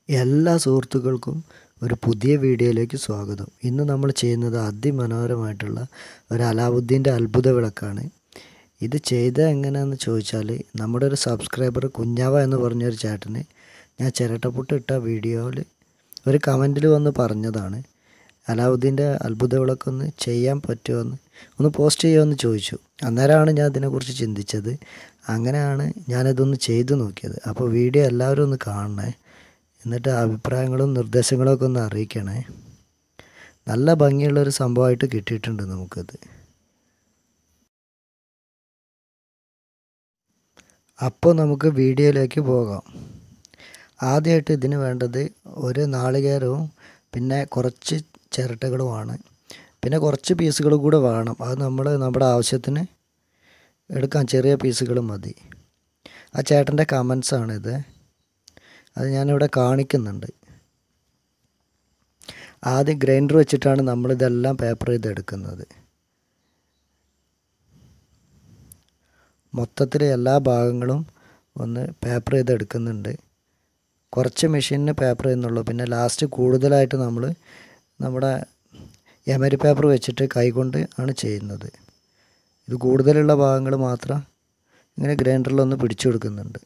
എല്ലാ സുഹൃത്തുക്കൾക്കും ഒരു പുതിയ വീഡിയോയിലേക്ക് സ്വാഗതം ഇന്ന് നമ്മൾ ചെയ്യുന്നത് അതിമനോഹരമായിട്ടുള്ള ഒരു അലാവുദ്ദീൻ്റെ അത്ഭുത വിളക്കാണ് ഇത് ചെയ്തത് എങ്ങനെയാണെന്ന് ചോദിച്ചാൽ നമ്മുടെ ഒരു സബ്സ്ക്രൈബർ കുഞ്ഞാവ എന്ന് പറഞ്ഞൊരു ചേട്ടന് ഞാൻ ചിരട്ടപ്പുട്ട് ഇട്ട വീഡിയോയിൽ ഒരു കമൻറ്റിൽ വന്ന് പറഞ്ഞതാണ് അലാവുദ്ദീൻ്റെ അത്ഭുത വിളക്കൊന്ന് ചെയ്യാൻ പറ്റുമോ ഒന്ന് പോസ്റ്റ് ചെയ്യുമോ ചോദിച്ചു അന്നേരമാണ് ഞാൻ ഇതിനെക്കുറിച്ച് ചിന്തിച്ചത് അങ്ങനെയാണ് ഞാനിതൊന്ന് ചെയ്തു നോക്കിയത് അപ്പോൾ വീഡിയോ എല്ലാവരും ഒന്ന് കാണണേ എന്നിട്ട് അഭിപ്രായങ്ങളും നിർദ്ദേശങ്ങളും ഒക്കെ ഒന്ന് അറിയിക്കണേ നല്ല ഭംഗിയുള്ളൊരു സംഭവമായിട്ട് കിട്ടിയിട്ടുണ്ട് നമുക്കത് അപ്പോൾ നമുക്ക് വീഡിയോയിലേക്ക് പോകാം ആദ്യമായിട്ട് ഇതിന് വേണ്ടത് ഒരു നാളികേരവും പിന്നെ കുറച്ച് ചിരട്ടകളുമാണ് പിന്നെ കുറച്ച് പീസുകൾ കൂടെ വേണം അത് നമ്മൾ നമ്മുടെ ആവശ്യത്തിന് എടുക്കാൻ ചെറിയ പീസുകൾ മതി ആ ചേട്ടൻ്റെ കമൻസാണിത് അത് ഞാനിവിടെ കാണിക്കുന്നുണ്ട് ആദ്യം ഗ്രൈൻഡർ വെച്ചിട്ടാണ് നമ്മളിതെല്ലാം പേപ്പർ ചെയ്തെടുക്കുന്നത് മൊത്തത്തിൽ എല്ലാ ഭാഗങ്ങളും ഒന്ന് പേപ്പർ ചെയ്തെടുക്കുന്നുണ്ട് കുറച്ച് മെഷീനിന് പേപ്പർ ചെയ്യുന്നുള്ളൂ പിന്നെ ലാസ്റ്റ് കൂടുതലായിട്ട് നമ്മൾ നമ്മുടെ എമരി പേപ്പർ വെച്ചിട്ട് കൈകൊണ്ട് ആണ് ചെയ്യുന്നത് ഇത് കൂടുതലുള്ള ഭാഗങ്ങൾ മാത്രം ഇങ്ങനെ ഗ്രൈൻഡറിലൊന്ന് പിടിച്ചു കൊടുക്കുന്നുണ്ട്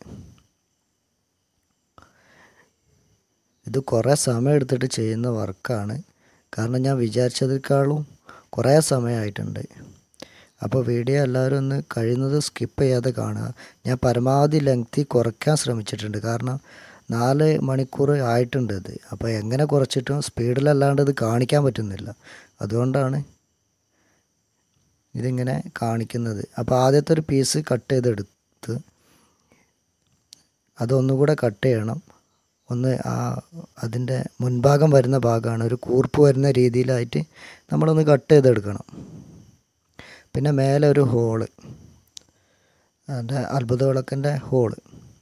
ഇത് കുറേ സമയം എടുത്തിട്ട് ചെയ്യുന്ന വർക്കാണ് കാരണം ഞാൻ വിചാരിച്ചതിനേക്കാളും കുറേ സമയമായിട്ടുണ്ട് അപ്പോൾ വീഡിയോ എല്ലാവരും ഒന്ന് കഴിയുന്നത് സ്കിപ്പ് ചെയ്യാതെ കാണുക ഞാൻ പരമാവധി ലെങ്തി കുറയ്ക്കാൻ ശ്രമിച്ചിട്ടുണ്ട് കാരണം നാല് മണിക്കൂർ ആയിട്ടുണ്ട് ഇത് അപ്പോൾ എങ്ങനെ കുറച്ചിട്ടും സ്പീഡിലല്ലാണ്ട് ഇത് കാണിക്കാൻ പറ്റുന്നില്ല അതുകൊണ്ടാണ് ഇതിങ്ങനെ കാണിക്കുന്നത് അപ്പോൾ ആദ്യത്തെ ഒരു പീസ് കട്ട് ചെയ്തെടുത്ത് അതൊന്നുകൂടെ കട്ട് ചെയ്യണം ഒന്ന് ആ അതിൻ്റെ മുൻഭാഗം വരുന്ന ഭാഗമാണ് ഒരു കൂർപ്പ് വരുന്ന രീതിയിലായിട്ട് നമ്മളൊന്ന് കട്ട് ചെയ്തെടുക്കണം പിന്നെ മേലെ ഒരു ഹോള് അതിൻ്റെ അത്ഭുത വിളക്കിൻ്റെ ഹോള്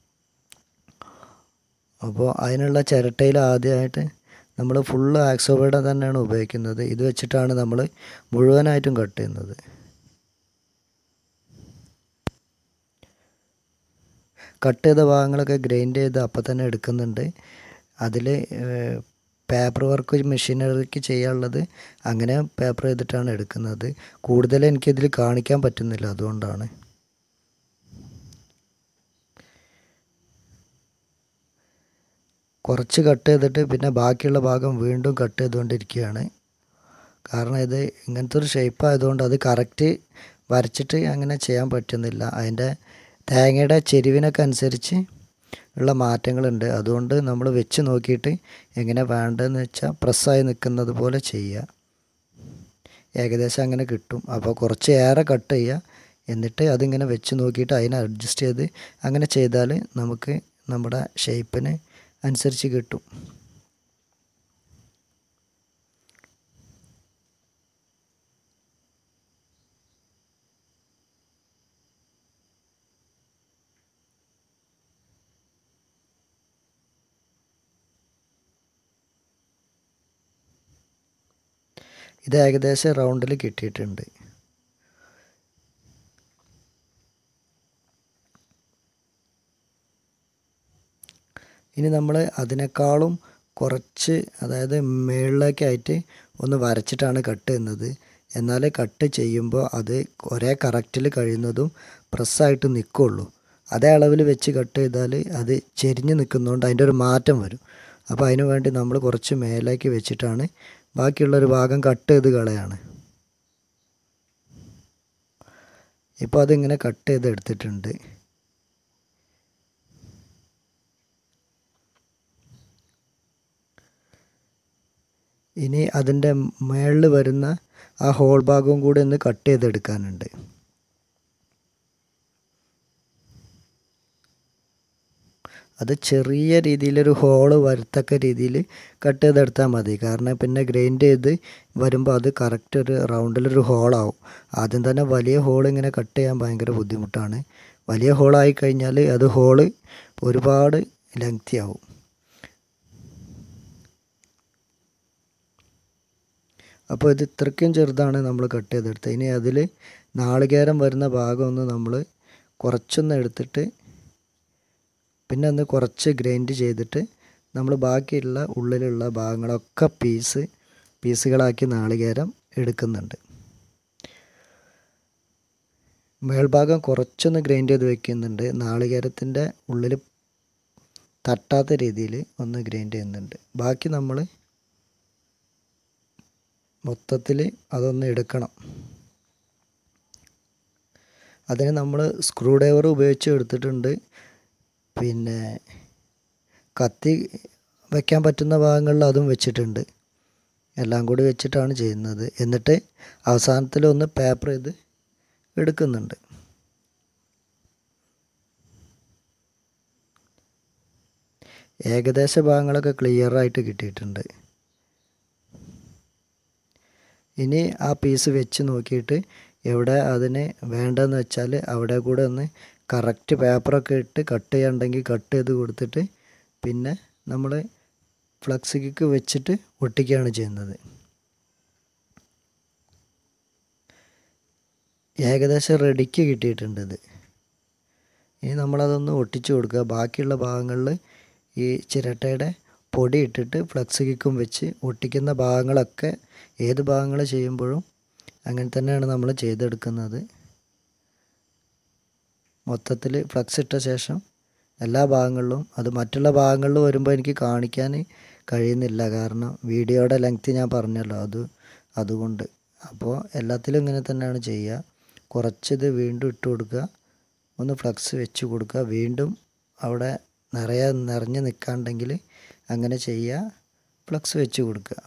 അപ്പോൾ അതിനുള്ള ചിരട്ടയിൽ ആദ്യമായിട്ട് നമ്മൾ ഫുള്ള് ആക്സോബൈഡ് തന്നെയാണ് ഉപയോഗിക്കുന്നത് ഇത് വെച്ചിട്ടാണ് നമ്മൾ മുഴുവനായിട്ടും കട്ട് ചെയ്യുന്നത് കട്ട് ചെയ്ത ഭാഗങ്ങളൊക്കെ ഗ്രൈൻഡ് ചെയ്ത് അപ്പം തന്നെ എടുക്കുന്നുണ്ട് അതിൽ പേപ്പർ വർക്ക് മെഷീനറിക്ക് ചെയ്യാനുള്ളത് അങ്ങനെ പേപ്പർ ചെയ്തിട്ടാണ് എടുക്കുന്നത് കൂടുതൽ എനിക്കിതിൽ കാണിക്കാൻ പറ്റുന്നില്ല അതുകൊണ്ടാണ് കുറച്ച് കട്ട് ചെയ്തിട്ട് പിന്നെ ബാക്കിയുള്ള ഭാഗം വീണ്ടും കട്ട് ചെയ്തുകൊണ്ടിരിക്കുകയാണ് കാരണം ഇത് ഇങ്ങനത്തെ ഒരു ഷേപ്പ് ആയതുകൊണ്ട് അത് കറക്റ്റ് വരച്ചിട്ട് അങ്ങനെ ചെയ്യാൻ പറ്റുന്നില്ല അതിൻ്റെ തേങ്ങയുടെ ചെരുവിനൊക്കെ അനുസരിച്ച് ഉള്ള മാറ്റങ്ങളുണ്ട് അതുകൊണ്ട് നമ്മൾ വെച്ച് നോക്കിയിട്ട് എങ്ങനെ വേണ്ടതെന്ന് വെച്ചാൽ പ്രസ്സായി നിൽക്കുന്നത് പോലെ ചെയ്യുക ഏകദേശം അങ്ങനെ കിട്ടും അപ്പോൾ കുറച്ച് ഏറെ കട്ട് ചെയ്യുക എന്നിട്ട് അതിങ്ങനെ വെച്ച് നോക്കിയിട്ട് അതിനെ അഡ്ജസ്റ്റ് ചെയ്ത് അങ്ങനെ ചെയ്താൽ നമുക്ക് നമ്മുടെ ഷേപ്പിന് അനുസരിച്ച് കിട്ടും ഇത് ഏകദേശം റൗണ്ടിൽ കിട്ടിയിട്ടുണ്ട് ഇനി നമ്മൾ അതിനേക്കാളും കുറച്ച് അതായത് മുകളിലേക്കായിട്ട് ഒന്ന് വരച്ചിട്ടാണ് കട്ട് ചെയ്യുന്നത് എന്നാൽ കട്ട് ചെയ്യുമ്പോൾ അത് ഒരേ കറക്റ്റിൽ കഴിയുന്നതും പ്രസ്സായിട്ട് നിൽക്കുള്ളൂ അതേ അളവിൽ വെച്ച് കട്ട് ചെയ്താൽ അത് ചെരിഞ്ഞ് നിൽക്കുന്നതുകൊണ്ട് അതിൻ്റെ ഒരു മാറ്റം വരും അപ്പോൾ അതിനു വേണ്ടി നമ്മൾ കുറച്ച് മേലേക്ക് വെച്ചിട്ടാണ് ബാക്കിയുള്ളൊരു ഭാഗം കട്ട് ചെയ്ത് കളയാണ് ഇപ്പോൾ അതിങ്ങനെ കട്ട് ചെയ്ത് എടുത്തിട്ടുണ്ട് ഇനി അതിൻ്റെ മുകളിൽ വരുന്ന ആ ഹോൾ ഭാഗവും കൂടി ഒന്ന് കട്ട് ചെയ്തെടുക്കാനുണ്ട് അത് ചെറിയ രീതിയിലൊരു ഹോള് വരത്തക്ക രീതിയിൽ കട്ട് ചെയ്തെടുത്താൽ മതി കാരണം പിന്നെ ഗ്രൈൻഡ് ചെയ്ത് വരുമ്പോൾ അത് കറക്റ്റ് ഒരു റൗണ്ടിലൊരു ഹോളാവും ആദ്യം തന്നെ വലിയ ഹോൾ ഇങ്ങനെ കട്ട് ചെയ്യാൻ ഭയങ്കര ബുദ്ധിമുട്ടാണ് വലിയ ഹോളായി കഴിഞ്ഞാൽ അത് ഹോള് ഒരുപാട് ലെങ്തി ആവും അപ്പോൾ ഇത് ഇത്രയ്ക്കും ചെറുതാണ് നമ്മൾ കട്ട് ചെയ്തെടുത്തത് ഇനി അതിൽ നാളികേരം വരുന്ന ഭാഗം ഒന്ന് നമ്മൾ കുറച്ചൊന്ന് എടുത്തിട്ട് പിന്നെ ഒന്ന് കുറച്ച് ഗ്രൈൻഡ് ചെയ്തിട്ട് നമ്മൾ ബാക്കിയുള്ള ഉള്ളിലുള്ള ഭാഗങ്ങളൊക്കെ പീസ് പീസുകളാക്കി നാളികേരം എടുക്കുന്നുണ്ട് മേൽഭാഗം കുറച്ചൊന്ന് ഗ്രൈൻഡ് ചെയ്ത് വെക്കുന്നുണ്ട് നാളികേരത്തിൻ്റെ ഉള്ളിൽ തട്ടാത്ത രീതിയിൽ ഒന്ന് ഗ്രൈൻഡ് ചെയ്യുന്നുണ്ട് ബാക്കി നമ്മൾ മൊത്തത്തിൽ അതൊന്ന് എടുക്കണം അതിന് നമ്മൾ സ്ക്രൂ ഡ്രൈവർ ഉപയോഗിച്ച് എടുത്തിട്ടുണ്ട് പിന്നെ കത്തി വയ്ക്കാൻ പറ്റുന്ന ഭാഗങ്ങളിൽ അതും വെച്ചിട്ടുണ്ട് എല്ലാം കൂടി വെച്ചിട്ടാണ് ചെയ്യുന്നത് എന്നിട്ട് അവസാനത്തിൽ ഒന്ന് പേപ്പർ ചെയ്ത് എടുക്കുന്നുണ്ട് ഏകദേശ ഭാഗങ്ങളൊക്കെ ക്ലിയർ ആയിട്ട് കിട്ടിയിട്ടുണ്ട് ഇനി ആ പീസ് വെച്ച് നോക്കിയിട്ട് എവിടെ അതിന് വേണ്ടതെന്ന് വെച്ചാൽ അവിടെ കൂടെ ഒന്ന് കറക്റ്റ് പേപ്പറൊക്കെ ഇട്ട് കട്ട് ചെയ്യാണ്ടെങ്കിൽ കട്ട് ചെയ്ത് കൊടുത്തിട്ട് പിന്നെ നമ്മൾ ഫ്ലക്സിക്ക് വെച്ചിട്ട് ഒട്ടിക്കുകയാണ് ചെയ്യുന്നത് ഏകദേശം റെഡിക്ക് കിട്ടിയിട്ടുണ്ട് ഇത് ഇനി നമ്മളതൊന്ന് ഒട്ടിച്ചു കൊടുക്കുക ബാക്കിയുള്ള ഭാഗങ്ങളിൽ ഈ ചിരട്ടയുടെ പൊടി ഇട്ടിട്ട് ഫ്ലക്സ് കിക്കും വെച്ച് ഒട്ടിക്കുന്ന ഭാഗങ്ങളൊക്കെ ഏത് ഭാഗങ്ങൾ ചെയ്യുമ്പോഴും അങ്ങനെ തന്നെയാണ് നമ്മൾ ചെയ്തെടുക്കുന്നത് മൊത്തത്തിൽ ഫ്ലക്സ് ഇട്ട ശേഷം എല്ലാ ഭാഗങ്ങളിലും അത് മറ്റുള്ള ഭാഗങ്ങളിൽ വരുമ്പോൾ എനിക്ക് കാണിക്കാൻ കഴിയുന്നില്ല കാരണം വീഡിയോയുടെ ലെങ്ത്ത് ഞാൻ പറഞ്ഞല്ലോ അത് അതുകൊണ്ട് അപ്പോൾ എല്ലാത്തിലും ഇങ്ങനെ തന്നെയാണ് ചെയ്യുക കുറച്ചിത് വീണ്ടും ഇട്ട് കൊടുക്കുക ഒന്ന് ഫ്ലക്സ് വെച്ച് കൊടുക്കുക വീണ്ടും അവിടെ നിറയെ നിറഞ്ഞ് നിൽക്കാണ്ടെങ്കിൽ അങ്ങനെ ചെയ്യുക ഫ്ലക്സ് വെച്ച് കൊടുക്കുക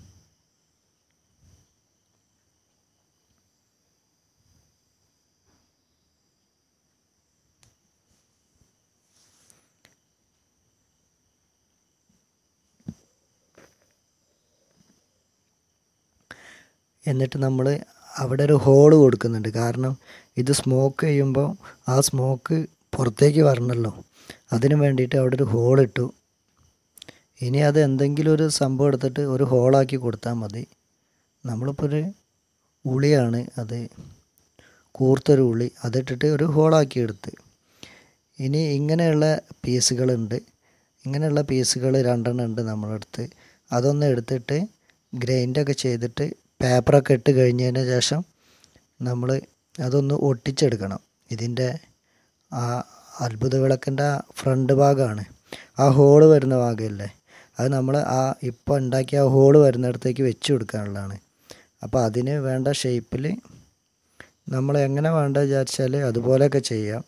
എന്നിട്ട് നമ്മൾ അവിടെ ഒരു ഹോള് കൊടുക്കുന്നുണ്ട് കാരണം ഇത് സ്മോക്ക് ചെയ്യുമ്പോൾ ആ സ്മോക്ക് പുറത്തേക്ക് വരണമല്ലോ അതിന് വേണ്ടിയിട്ട് അവിടെ ഒരു ഹോൾ ഇട്ടു ഇനി അത് എന്തെങ്കിലും ഒരു സംഭവം എടുത്തിട്ട് ഒരു ഹോളാക്കി കൊടുത്താൽ മതി നമ്മളിപ്പോൾ ഒരു ഉളിയാണ് അത് കൂർത്തൊരു ഉളി അതിട്ടിട്ട് ഒരു ഹോളാക്കി എടുത്ത് ഇനി ഇങ്ങനെയുള്ള പീസുകളുണ്ട് ഇങ്ങനെയുള്ള പീസുകൾ രണ്ടെണ്ണം ഉണ്ട് നമ്മളടുത്ത് അതൊന്ന് എടുത്തിട്ട് ഗ്രൈൻഡൊക്കെ ചെയ്തിട്ട് പേപ്പറൊക്കെ ഇട്ട് കഴിഞ്ഞതിന് ശേഷം നമ്മൾ അതൊന്ന് ഒട്ടിച്ചെടുക്കണം ഇതിൻ്റെ ആ അത്ഭുത വിളക്കിൻ്റെ ഫ്രണ്ട് ഭാഗമാണ് ആ ഹോള് വരുന്ന ഭാഗമല്ലേ അത് നമ്മൾ ആ ഇപ്പോൾ ഉണ്ടാക്കിയ ആ ഹോള് വരുന്നിടത്തേക്ക് വെച്ച് കൊടുക്കാനുള്ളതാണ് അപ്പോൾ അതിന് വേണ്ട ഷേപ്പിൽ നമ്മൾ എങ്ങനെ വേണ്ട വിചാരിച്ചാൽ അതുപോലെയൊക്കെ ചെയ്യാം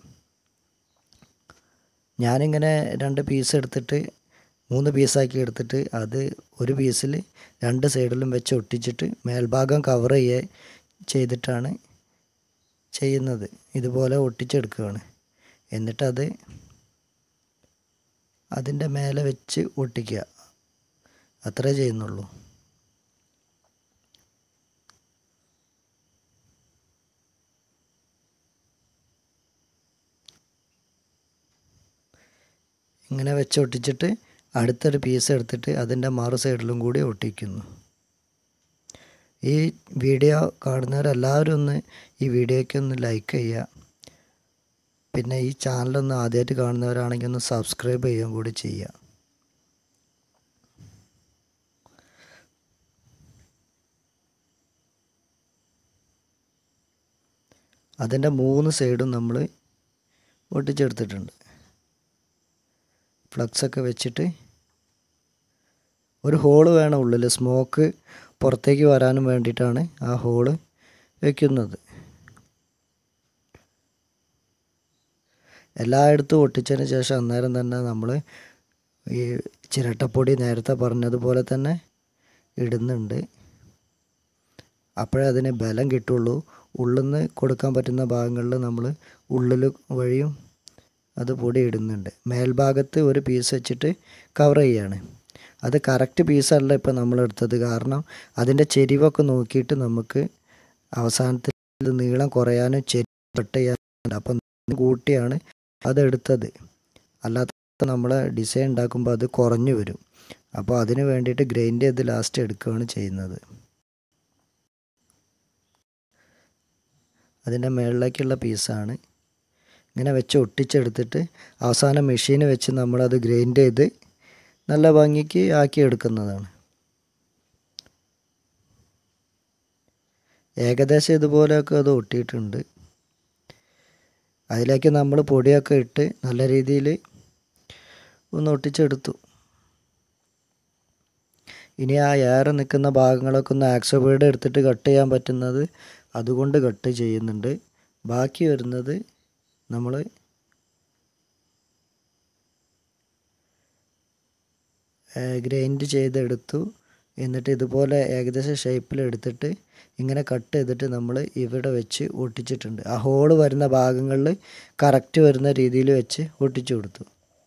ഞാനിങ്ങനെ രണ്ട് പീസ് എടുത്തിട്ട് മൂന്ന് പീസാക്കി എടുത്തിട്ട് അത് ഒരു പീസിൽ രണ്ട് സൈഡിലും വെച്ച് ഒട്ടിച്ചിട്ട് മേൽഭാഗം കവർ ചെയ്യ ചെയ്തിട്ടാണ് ചെയ്യുന്നത് ഇതുപോലെ ഒട്ടിച്ചെടുക്കുകയാണ് എന്നിട്ടത് അതിൻ്റെ മേലെ വെച്ച് ഒട്ടിക്കുക അത്രേ ചെയ്യുന്നുള്ളൂ ഇങ്ങനെ വെച്ച് ഒട്ടിച്ചിട്ട് അടുത്തൊരു പീസ് എടുത്തിട്ട് അതിൻ്റെ മറു സൈഡിലും കൂടി ഒട്ടിക്കുന്നു ഈ വീഡിയോ കാണുന്നവരെല്ലാവരും ഒന്ന് ഈ വീഡിയോയ്ക്ക് ഒന്ന് ലൈക്ക് ചെയ്യുക പിന്നെ ഈ ചാനലൊന്ന് ആദ്യമായിട്ട് കാണുന്നവരാണെങ്കിൽ ഒന്ന് സബ്സ്ക്രൈബ് ചെയ്യുകയും കൂടി ചെയ്യുക അതിൻ്റെ മൂന്ന് സൈഡും നമ്മൾ ഒട്ടിച്ചെടുത്തിട്ടുണ്ട് ഫ്ലക്സൊക്കെ വെച്ചിട്ട് ഒരു ഹോള് വേണം ഉള്ളിൽ സ്മോക്ക് പുറത്തേക്ക് വരാനും വേണ്ടിയിട്ടാണ് ആ ഹോള് വയ്ക്കുന്നത് എല്ലായിടത്തും ഒട്ടിച്ചതിന് ശേഷം അന്നേരം തന്നെ നമ്മൾ ഈ ചിരട്ടപ്പൊടി നേരത്തെ പറഞ്ഞതുപോലെ തന്നെ ഇടുന്നുണ്ട് അപ്പോഴേ അതിന് ബലം കിട്ടുള്ളൂ ഉള്ളിൽ നിന്ന് കൊടുക്കാൻ പറ്റുന്ന ഭാഗങ്ങളിൽ നമ്മൾ ഉള്ളിൽ വഴിയും അത് പൊടി ഇടുന്നുണ്ട് മേൽഭാഗത്ത് ഒരു പീസ് വെച്ചിട്ട് കവർ ചെയ്യാണ് അത് കറക്റ്റ് പീസല്ല ഇപ്പോൾ നമ്മൾ എടുത്തത് കാരണം അതിൻ്റെ ചെരിവൊക്കെ നോക്കിയിട്ട് നമുക്ക് അവസാനത്തിൽ നീളം കുറയാനും ചെരിവ് കട്ട് ചെയ്യാനുണ്ട് അപ്പം കൂട്ടിയാണ് അതെടുത്തത് അല്ലാത്ത നമ്മൾ ഡിസൈൻ ഉണ്ടാക്കുമ്പോൾ അത് കുറഞ്ഞു വരും അപ്പോൾ അതിന് വേണ്ടിയിട്ട് ഗ്രൈൻഡ് ചെയ്ത് ലാസ്റ്റ് എടുക്കുകയാണ് ചെയ്യുന്നത് അതിൻ്റെ മുകളിലേക്കുള്ള പീസാണ് ഇങ്ങനെ വെച്ച് ഒട്ടിച്ചെടുത്തിട്ട് അവസാനം മെഷീൻ വെച്ച് നമ്മളത് ഗ്രൈൻഡ് ചെയ്ത് നല്ല ഭംഗിക്ക് ആക്കി എടുക്കുന്നതാണ് ഏകദേശം ഇതുപോലെയൊക്കെ അത് ഒട്ടിയിട്ടുണ്ട് അതിലേക്ക് നമ്മൾ പൊടിയൊക്കെ ഇട്ട് നല്ല രീതിയിൽ ഒന്ന് ഒട്ടിച്ചെടുത്തു ഇനി ആ ഏറെ നിൽക്കുന്ന ഭാഗങ്ങളൊക്കെ ഒന്ന് ആക്സോബേഡ് എടുത്തിട്ട് കട്ട് ചെയ്യാൻ പറ്റുന്നത് അതുകൊണ്ട് കട്ട് ചെയ്യുന്നുണ്ട് ബാക്കി വരുന്നത് നമ്മൾ ഗ്രൈൻഡ് ചെയ്തെടുത്തു എന്നിട്ട് ഇതുപോലെ ഏകദേശം ഷേപ്പിൽ എടുത്തിട്ട് ഇങ്ങനെ കട്ട് ചെയ്തിട്ട് നമ്മൾ ഇവിടെ വെച്ച് ഒട്ടിച്ചിട്ടുണ്ട് ആ ഹോള് വരുന്ന ഭാഗങ്ങളിൽ കറക്റ്റ് വരുന്ന രീതിയിൽ വെച്ച് ഒട്ടിച്ചു കൊടുത്തു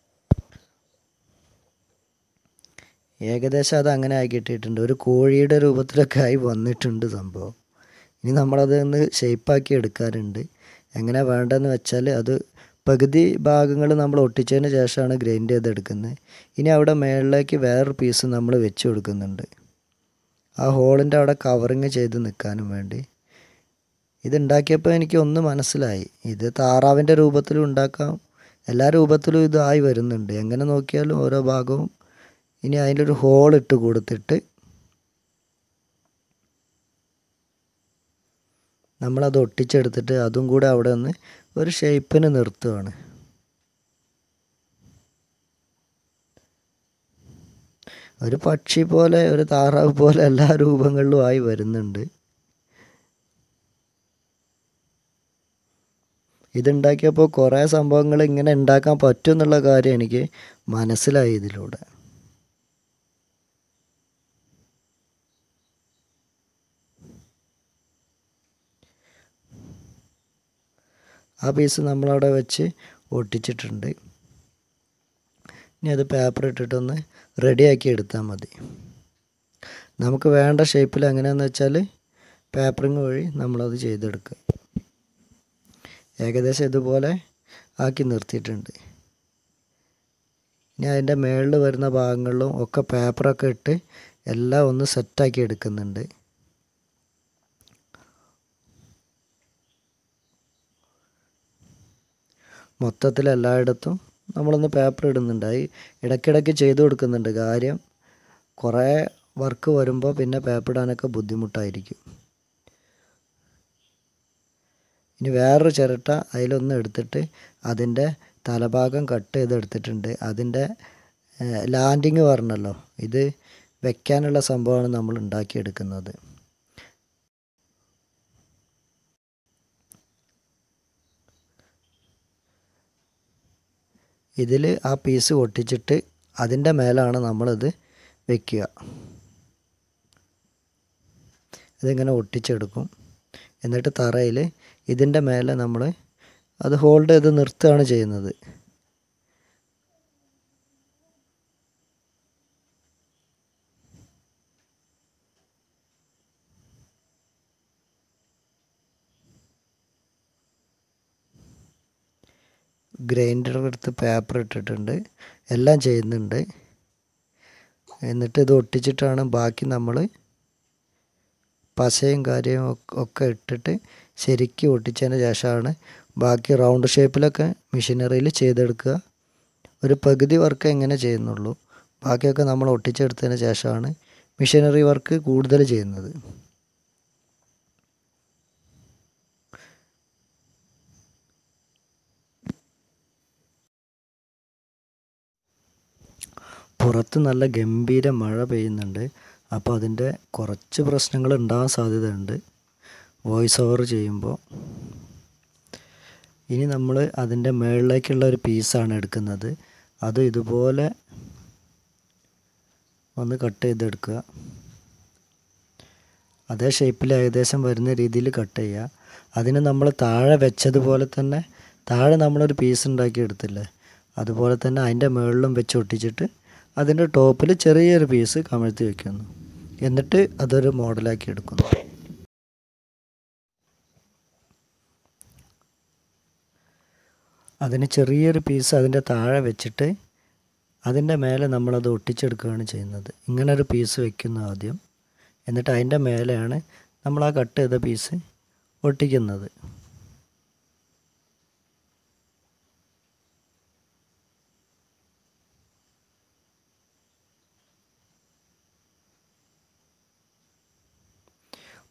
ഏകദേശം അത് അങ്ങനെ ആയി കിട്ടിയിട്ടുണ്ട് ഒരു കോഴിയുടെ രൂപത്തിലൊക്കെ ആയി വന്നിട്ടുണ്ട് സംഭവം ഇനി നമ്മളത് ഒന്ന് ഷേപ്പാക്കി എടുക്കാറുണ്ട് എങ്ങനെ വേണ്ടതെന്ന് വെച്ചാൽ അത് പകുതി ഭാഗങ്ങൾ നമ്മൾ ഒട്ടിച്ചതിന് ശേഷമാണ് ഗ്രൈൻഡ് ചെയ്തെടുക്കുന്നത് ഇനി അവിടെ മേളിലേക്ക് വേറൊരു പീസ് നമ്മൾ വെച്ച് കൊടുക്കുന്നുണ്ട് ആ ഹോളിൻ്റെ അവിടെ കവറിങ് ചെയ്ത് നിൽക്കാനും വേണ്ടി ഇതുണ്ടാക്കിയപ്പോൾ എനിക്ക് ഒന്ന് മനസ്സിലായി ഇത് താറാവിൻ്റെ രൂപത്തിലും ഉണ്ടാക്കാം എല്ലാ രൂപത്തിലും ഇതായി വരുന്നുണ്ട് എങ്ങനെ നോക്കിയാലും ഓരോ ഭാഗവും ഇനി അതിലൊരു ഹോൾ ഇട്ട് കൊടുത്തിട്ട് നമ്മളത് ഒട്ടിച്ചെടുത്തിട്ട് അതും കൂടെ അവിടെ നിന്ന് ഒരു ഷേപ്പിന് നിർത്തുകയാണ് ഒരു പക്ഷി പോലെ ഒരു താറാവ് പോലെ എല്ലാ രൂപങ്ങളിലും ആയി വരുന്നുണ്ട് ഇതുണ്ടാക്കിയപ്പോൾ കുറേ സംഭവങ്ങൾ ഇങ്ങനെ ഉണ്ടാക്കാൻ പറ്റും എന്നുള്ള കാര്യം എനിക്ക് മനസ്സിലായി ഇതിലൂടെ ആ പീസ് നമ്മളവിടെ വെച്ച് ഒട്ടിച്ചിട്ടുണ്ട് ഇനി അത് പേപ്പർ ഇട്ടിട്ടൊന്ന് റെഡിയാക്കി എടുത്താൽ മതി നമുക്ക് വേണ്ട ഷേപ്പിൽ എങ്ങനെയാണെന്ന് വെച്ചാൽ പേപ്പറിങ് വഴി നമ്മളത് ചെയ്തെടുക്കുക ഏകദേശം ഇതുപോലെ ആക്കി നിർത്തിയിട്ടുണ്ട് ഇനി അതിൻ്റെ മുകളിൽ വരുന്ന ഭാഗങ്ങളിലും ഒക്കെ പേപ്പറൊക്കെ ഇട്ട് എല്ലാം ഒന്ന് സെറ്റാക്കി എടുക്കുന്നുണ്ട് മൊത്തത്തിൽ എല്ലായിടത്തും നമ്മളൊന്ന് പേപ്പർ ഇടുന്നുണ്ടായി ഇടയ്ക്കിടയ്ക്ക് ചെയ്തു കൊടുക്കുന്നുണ്ട് കാര്യം കുറേ വർക്ക് വരുമ്പോൾ പിന്നെ പേപ്പർ ഇടാനൊക്കെ ബുദ്ധിമുട്ടായിരിക്കും ഇനി വേറൊരു ചിരട്ട അതിലൊന്ന് എടുത്തിട്ട് അതിൻ്റെ തലഭാഗം കട്ട് ചെയ്തെടുത്തിട്ടുണ്ട് അതിൻ്റെ ലാൻഡിങ് പറഞ്ഞല്ലോ ഇത് വെക്കാനുള്ള സംഭവമാണ് നമ്മൾ ഉണ്ടാക്കിയെടുക്കുന്നത് ഇതിൽ ആ പീസ് ഒട്ടിച്ചിട്ട് അതിൻ്റെ മേലാണ് നമ്മളിത് വെക്കുക ഇതിങ്ങനെ ഒട്ടിച്ചെടുക്കും എന്നിട്ട് തറയിൽ ഇതിൻ്റെ മേലെ നമ്മൾ അത് ഹോൾഡ് ചെയ്ത് നിർത്തുകയാണ് ചെയ്യുന്നത് ഗ്രൈൻഡർ എടുത്ത് പേപ്പർ ഇട്ടിട്ടുണ്ട് എല്ലാം ചെയ്യുന്നുണ്ട് എന്നിട്ട് ഇത് ഒട്ടിച്ചിട്ടാണ് ബാക്കി നമ്മൾ പശയും കാര്യവും ഒക്കെ ഇട്ടിട്ട് ശരിക്കും ഒട്ടിച്ചതിന് ശേഷമാണ് ബാക്കി റൗണ്ട് ഷേപ്പിലൊക്കെ മെഷീനറിയിൽ ചെയ്തെടുക്കുക ഒരു പകുതി വർക്ക് എങ്ങനെ ചെയ്യുന്നുള്ളൂ ബാക്കിയൊക്കെ നമ്മൾ ഒട്ടിച്ചെടുത്തതിന് ശേഷമാണ് മെഷീനറി വർക്ക് കൂടുതൽ ചെയ്യുന്നത് പുറത്ത് നല്ല ഗംഭീര മഴ പെയ്യുന്നുണ്ട് അപ്പോൾ അതിൻ്റെ കുറച്ച് പ്രശ്നങ്ങൾ ഉണ്ടാകാൻ സാധ്യതയുണ്ട് വോയിസ് ഓവർ ചെയ്യുമ്പോൾ ഇനി നമ്മൾ അതിൻ്റെ മുകളിലേക്കുള്ള ഒരു പീസാണ് എടുക്കുന്നത് അത് ഇതുപോലെ ഒന്ന് കട്ട് ചെയ്തെടുക്കുക അതേ ഷേപ്പിൽ ഏകദേശം വരുന്ന രീതിയിൽ കട്ട് ചെയ്യുക അതിന് നമ്മൾ താഴെ വെച്ചതുപോലെ തന്നെ താഴെ നമ്മളൊരു പീസ് ഉണ്ടാക്കി എടുത്തില്ലേ അതുപോലെ തന്നെ അതിൻ്റെ മുകളിലും വെച്ച് ഒട്ടിച്ചിട്ട് അതിൻ്റെ ടോപ്പിൽ ചെറിയൊരു പീസ് കമഴ്ത്തി വെക്കുന്നു എന്നിട്ട് അതൊരു മോഡലാക്കി എടുക്കുന്നു അതിന് ചെറിയൊരു പീസ് അതിൻ്റെ താഴെ വെച്ചിട്ട് അതിൻ്റെ മേലെ നമ്മളത് ഒട്ടിച്ചെടുക്കുകയാണ് ചെയ്യുന്നത് ഇങ്ങനെ ഒരു പീസ് വെക്കുന്നു ആദ്യം എന്നിട്ട് അതിൻ്റെ മേലെയാണ് നമ്മൾ ആ കട്ട് ചെയ്ത പീസ് ഒട്ടിക്കുന്നത്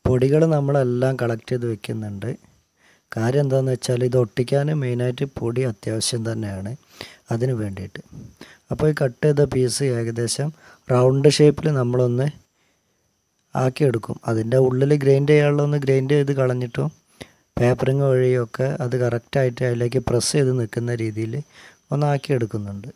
പൊടികൾ നമ്മളെല്ലാം കളക്ട് ചെയ്ത് വെക്കുന്നുണ്ട് കാര്യം എന്താണെന്ന് വെച്ചാൽ ഇത് ഒട്ടിക്കാൻ മെയിനായിട്ട് പൊടി അത്യാവശ്യം തന്നെയാണ് അതിന് വേണ്ടിയിട്ട് അപ്പോൾ ഈ കട്ട് ചെയ്ത പീസ് ഏകദേശം റൗണ്ട് ഷേപ്പിൽ നമ്മളൊന്ന് ആക്കിയെടുക്കും അതിൻ്റെ ഉള്ളിൽ ഗ്രൈൻഡ് ചെയ്യാനുള്ള ഒന്ന് ഗ്രൈൻഡ് ചെയ്ത് കളഞ്ഞിട്ടും പേപ്പറിങ് വഴിയൊക്കെ അത് കറക്റ്റായിട്ട് അതിലേക്ക് പ്രസ് ചെയ്ത് നിൽക്കുന്ന രീതിയിൽ ഒന്ന് ആക്കിയെടുക്കുന്നുണ്ട്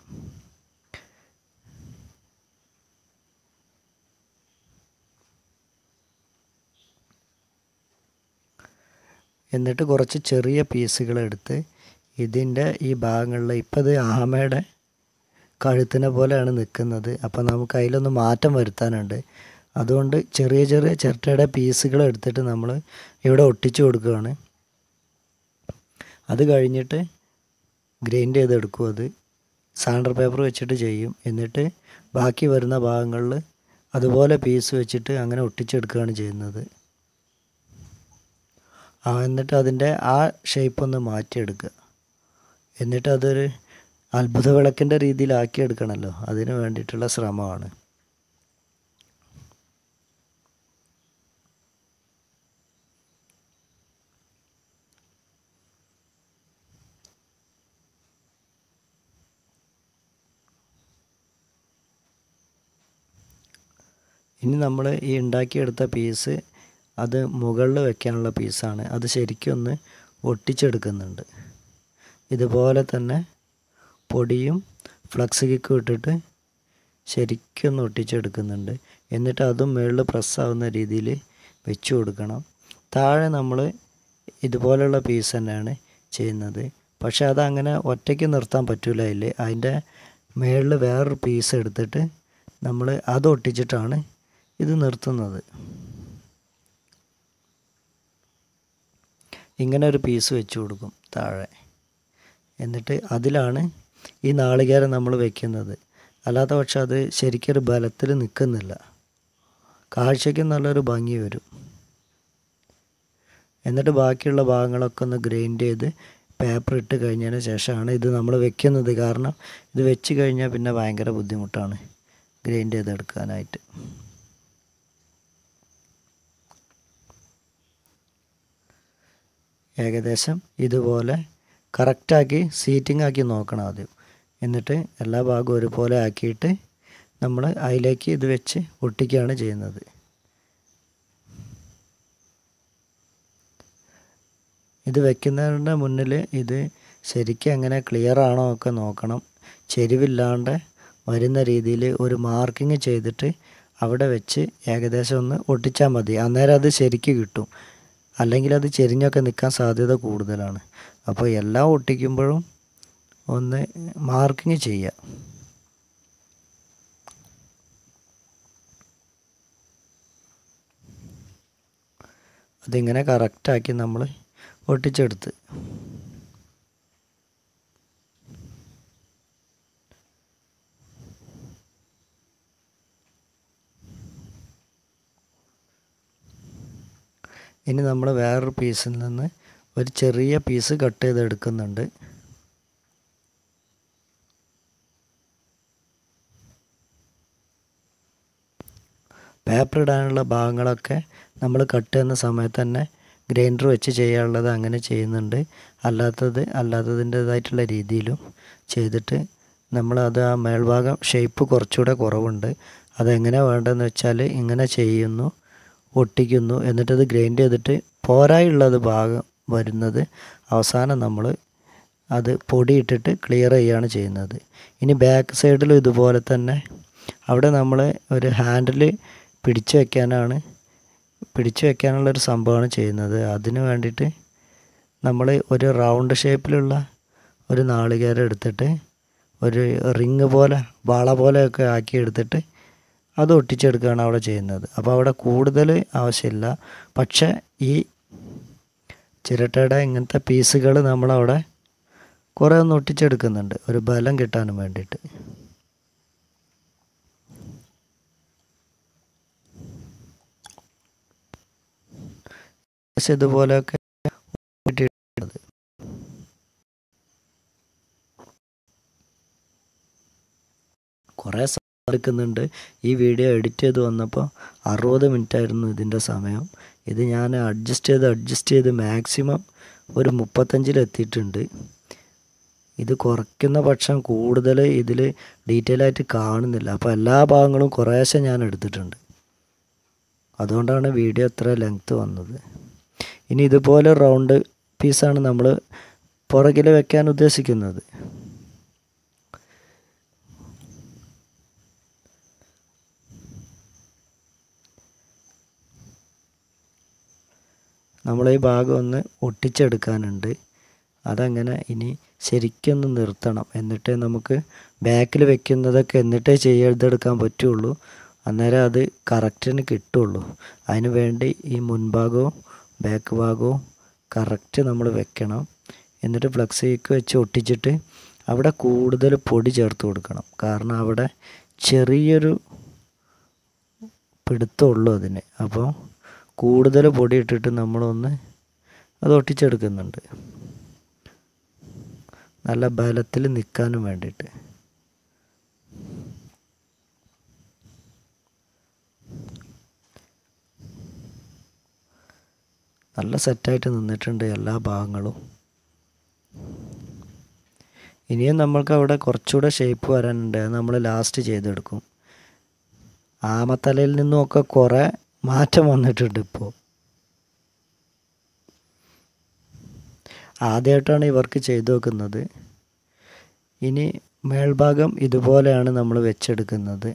എന്നിട്ട് കുറച്ച് ചെറിയ പീസുകൾ എടുത്ത് ഇതിൻ്റെ ഈ ഭാഗങ്ങളിൽ ഇപ്പോൾ ഇത് ആമയുടെ കഴുത്തിനെ പോലെയാണ് നിൽക്കുന്നത് അപ്പോൾ നമുക്ക് അതിലൊന്ന് മാറ്റം വരുത്താനുണ്ട് അതുകൊണ്ട് ചെറിയ ചെറിയ ചിരട്ടയുടെ പീസുകൾ എടുത്തിട്ട് നമ്മൾ ഇവിടെ ഒട്ടിച്ചു കൊടുക്കുകയാണ് അത് കഴിഞ്ഞിട്ട് ഗ്രൈൻഡ് ചെയ്തെടുക്കും അത് സാൻഡർ പേപ്പർ വെച്ചിട്ട് ചെയ്യും എന്നിട്ട് ബാക്കി വരുന്ന ഭാഗങ്ങളിൽ അതുപോലെ പീസ് വെച്ചിട്ട് അങ്ങനെ ഒട്ടിച്ചെടുക്കുകയാണ് ചെയ്യുന്നത് ആ എന്നിട്ട് അതിൻ്റെ ആ ഷേപ്പ് ഒന്ന് മാറ്റിയെടുക്കുക എന്നിട്ട് അതൊരു അത്ഭുത വിളക്കിൻ്റെ രീതിയിലാക്കി എടുക്കണമല്ലോ അതിന് വേണ്ടിയിട്ടുള്ള ശ്രമമാണ് ഇനി നമ്മൾ ഈ ഉണ്ടാക്കിയെടുത്ത പീസ് അത് മുകളിൽ വെക്കാനുള്ള പീസാണ് അത് ശരിക്കും ഒന്ന് ഒട്ടിച്ചെടുക്കുന്നുണ്ട് ഇതുപോലെ തന്നെ പൊടിയും ഫ്ലക്സ് കിക്കും ഇട്ടിട്ട് ശരിക്കും ഒന്ന് ഒട്ടിച്ചെടുക്കുന്നുണ്ട് എന്നിട്ട് അതും മുകളിൽ പ്രസ്സാവുന്ന രീതിയിൽ വെച്ച് കൊടുക്കണം താഴെ നമ്മൾ ഇതുപോലെയുള്ള പീസ് തന്നെയാണ് ചെയ്യുന്നത് പക്ഷെ അതങ്ങനെ ഒറ്റയ്ക്ക് നിർത്താൻ പറ്റില്ല അതിൽ അതിൻ്റെ മുകളിൽ വേറൊരു പീസ് എടുത്തിട്ട് നമ്മൾ അത് ഒട്ടിച്ചിട്ടാണ് ഇത് നിർത്തുന്നത് ഇങ്ങനെ ഒരു പീസ് വെച്ച് കൊടുക്കും താഴെ എന്നിട്ട് അതിലാണ് ഈ നാളികേരം നമ്മൾ വെക്കുന്നത് അല്ലാത്ത പക്ഷെ അത് ശരിക്കൊരു ബലത്തിൽ നിൽക്കുന്നില്ല കാഴ്ചയ്ക്ക് നല്ലൊരു ഭംഗി വരും എന്നിട്ട് ബാക്കിയുള്ള ഭാഗങ്ങളൊക്കെ ഒന്ന് ഗ്രൈൻഡ് ചെയ്ത് പേപ്പർ ഇട്ട് കഴിഞ്ഞതിന് ശേഷമാണ് ഇത് നമ്മൾ വെക്കുന്നത് കാരണം ഇത് വെച്ച് കഴിഞ്ഞാൽ പിന്നെ ഭയങ്കര ബുദ്ധിമുട്ടാണ് ഗ്രൈൻഡ് ചെയ്തെടുക്കാനായിട്ട് ഏകദേശം ഇതുപോലെ കറക്റ്റാക്കി സീറ്റിംഗ് ആക്കി നോക്കണം ആദ്യം എന്നിട്ട് എല്ലാ ഭാഗവും ഒരുപോലെ ആക്കിയിട്ട് നമ്മൾ അതിലേക്ക് ഇത് വെച്ച് ഒട്ടിക്കുകയാണ് ചെയ്യുന്നത് ഇത് വെക്കുന്നതിൻ്റെ മുന്നിൽ ഇത് ശരിക്കും എങ്ങനെ ക്ലിയർ ആണോ ഒക്കെ നോക്കണം ചെരിവില്ലാണ്ട് വരുന്ന രീതിയിൽ ഒരു മാർക്കിങ് ചെയ്തിട്ട് അവിടെ വെച്ച് ഏകദേശം ഒന്ന് ഒട്ടിച്ചാൽ മതി അന്നേരം അത് ശരിക്ക് കിട്ടും അല്ലെങ്കിൽ അത് ചെരിഞ്ഞൊക്കെ നിൽക്കാൻ സാധ്യത കൂടുതലാണ് അപ്പോൾ എല്ലാം ഒട്ടിക്കുമ്പോഴും ഒന്ന് മാർക്കിങ് ചെയ്യുക അതിങ്ങനെ കറക്റ്റാക്കി നമ്മൾ ഒട്ടിച്ചെടുത്ത് ഇനി നമ്മൾ വേറൊരു പീസിൽ നിന്ന് ഒരു ചെറിയ പീസ് കട്ട് ചെയ്തെടുക്കുന്നുണ്ട് പേപ്പർ ഇടാനുള്ള ഭാഗങ്ങളൊക്കെ നമ്മൾ കട്ട് ചെയ്യുന്ന സമയത്ത് തന്നെ ഗ്രൈൻഡർ വെച്ച് ചെയ്യാനുള്ളത് അങ്ങനെ ചെയ്യുന്നുണ്ട് അല്ലാത്തത് അല്ലാത്തതിൻ്റേതായിട്ടുള്ള രീതിയിലും ചെയ്തിട്ട് നമ്മൾ അത് ആ മേൽഭാഗം ഷേപ്പ് കുറച്ചുകൂടെ കുറവുണ്ട് അതെങ്ങനെ വേണ്ടതെന്ന് വെച്ചാൽ ഇങ്ങനെ ചെയ്യുന്നു ഒട്ടിക്കുന്നു എന്നിട്ടത് ഗ്രൈൻഡ് ചെയ്തിട്ട് പോരായുള്ളത് ഭാഗം വരുന്നത് അവസാനം നമ്മൾ അത് പൊടിയിട്ടിട്ട് ക്ലിയർ ചെയ്യുകയാണ് ചെയ്യുന്നത് ഇനി ബാക്ക് സൈഡിലും ഇതുപോലെ തന്നെ അവിടെ നമ്മൾ ഒരു ഹാൻഡിൽ പിടിച്ചു വെക്കാനാണ് പിടിച്ചു വെക്കാനുള്ളൊരു സംഭവമാണ് ചെയ്യുന്നത് അതിന് വേണ്ടിയിട്ട് നമ്മൾ ഒരു റൗണ്ട് ഷേപ്പിലുള്ള ഒരു നാളികേരം എടുത്തിട്ട് ഒരു റിങ് പോലെ വള പോലെയൊക്കെ ആക്കി എടുത്തിട്ട് അത് ഒട്ടിച്ചെടുക്കുകയാണ് അവിടെ ചെയ്യുന്നത് അപ്പോൾ അവിടെ കൂടുതൽ ആവശ്യമില്ല പക്ഷേ ഈ ചിരട്ടയുടെ ഇങ്ങനത്തെ പീസുകൾ നമ്മളവിടെ കുറേ ഒന്ന് ഒട്ടിച്ചെടുക്കുന്നുണ്ട് ഒരു ബലം കിട്ടാനും വേണ്ടിയിട്ട് പക്ഷെ ഇതുപോലെയൊക്കെ ഒട്ടിയിട്ടത് കുറേ സമയം എടുക്കുന്നുണ്ട് ഈ വീഡിയോ എഡിറ്റ് ചെയ്ത് വന്നപ്പോൾ അറുപത് മിനിറ്റ് ആയിരുന്നു ഇതിൻ്റെ സമയം ഇത് ഞാൻ അഡ്ജസ്റ്റ് ചെയ്ത് അഡ്ജസ്റ്റ് ചെയ്ത് മാക്സിമം ഒരു മുപ്പത്തഞ്ചിലെത്തിയിട്ടുണ്ട് ഇത് കുറയ്ക്കുന്ന പക്ഷം കൂടുതൽ ഇതിൽ ഡീറ്റെയിൽ ആയിട്ട് കാണുന്നില്ല അപ്പോൾ എല്ലാ ഭാഗങ്ങളും കുറേശ്ശെ ഞാൻ എടുത്തിട്ടുണ്ട് അതുകൊണ്ടാണ് വീഡിയോ ഇത്ര ലെങ്ത്ത് വന്നത് ഇനി ഇതുപോലെ റൗണ്ട് പീസാണ് നമ്മൾ പുറകിൽ വെക്കാൻ ഉദ്ദേശിക്കുന്നത് നമ്മൾ ഈ ഭാഗം ഒന്ന് ഒട്ടിച്ചെടുക്കാനുണ്ട് അതങ്ങനെ ഇനി ശരിക്കൊന്ന് നിർത്തണം എന്നിട്ടേ നമുക്ക് ബാക്കിൽ വെക്കുന്നതൊക്കെ എന്നിട്ടേ ചെയ്തെടുക്കാൻ പറ്റുള്ളൂ അന്നേരം അത് കറക്റ്റിന് കിട്ടുള്ളൂ അതിന് വേണ്ടി ഈ മുൻഭാഗവും ബാക്ക് ഭാഗവും കറക്റ്റ് നമ്മൾ വെക്കണം എന്നിട്ട് ഫ്ലക്സിക്ക് വെച്ച് ഒട്ടിച്ചിട്ട് അവിടെ കൂടുതൽ പൊടി ചേർത്ത് കൊടുക്കണം കാരണം അവിടെ ചെറിയൊരു പിടുത്തമുള്ളൂ അതിന് അപ്പോൾ കൂടുതൽ പൊടി ഇട്ടിട്ട് നമ്മളൊന്ന് അത് ഒട്ടിച്ചെടുക്കുന്നുണ്ട് നല്ല ബലത്തിൽ നിൽക്കാനും വേണ്ടിയിട്ട് നല്ല സെറ്റായിട്ട് നിന്നിട്ടുണ്ട് എല്ലാ ഭാഗങ്ങളും ഇനിയും നമ്മൾക്ക് അവിടെ കുറച്ചുകൂടെ ഷേപ്പ് വരാനുണ്ട് അത് നമ്മൾ ലാസ്റ്റ് ചെയ്തെടുക്കും ആമത്തലയിൽ നിന്നുമൊക്കെ കുറേ മാറ്റം വന്നിട്ടുണ്ട് ഇപ്പോൾ ആദ്യമായിട്ടാണ് ഇവർക്ക് ചെയ്തു വെക്കുന്നത് ഇനി മേൽഭാഗം ഇതുപോലെയാണ് നമ്മൾ വെച്ചെടുക്കുന്നത്